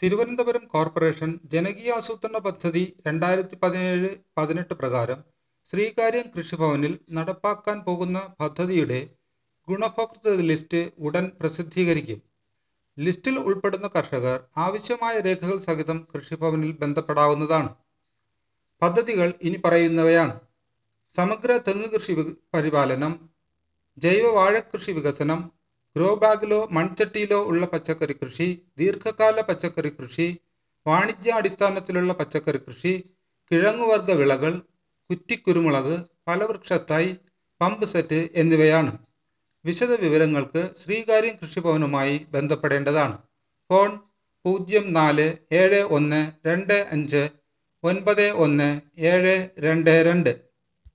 Thiruvananthapuram corporation ജനകീയാസൂത്രണ പദ്ധതി രണ്ടായിരത്തി പതിനേഴ് പതിനെട്ട് പ്രകാരം ശ്രീകാര്യം കൃഷിഭവനിൽ നടപ്പാക്കാൻ പോകുന്ന പദ്ധതിയുടെ ഗുണഭോക്തൃ ലിസ്റ്റ് ഉടൻ പ്രസിദ്ധീകരിക്കും ലിസ്റ്റിൽ ഉൾപ്പെടുന്ന കർഷകർ ആവശ്യമായ രേഖകൾ സഹിതം കൃഷിഭവനിൽ ബന്ധപ്പെടാവുന്നതാണ് പദ്ധതികൾ ഇനി പറയുന്നവയാണ് സമഗ്ര തെങ്ങ് കൃഷി വി- പരിപാലനം ജൈവ വാഴക്കൃഷി വികസനം ഗ്രോ ബാഗിലോ മൺചട്ടിയിലോ ഉള്ള പച്ചക്കറി കൃഷി ദീർഘകാല പച്ചക്കറി കൃഷി വാണിജ്യാടിസ്ഥാനത്തിലുള്ള പച്ചക്കറി കൃഷി കിഴങ്ങുവർഗ വിളകൾ കുറ്റിക്കുരുമുളക് ഫലവൃക്ഷത്തൈ പമ്പ് സെറ്റ് എന്നിവയാണ് വിശദ വിവരങ്ങൾക്ക് ശ്രീകാര്യം കൃഷിഭവനുമായി ബന്ധപ്പെടേണ്ടതാണ് ഫോൺ പൂജ്യം നാല് ഏഴ് ഒന്ന് രണ്ട് അഞ്ച് ഒൻപത് ഒന്ന് ഏഴ് രണ്ട് രണ്ട്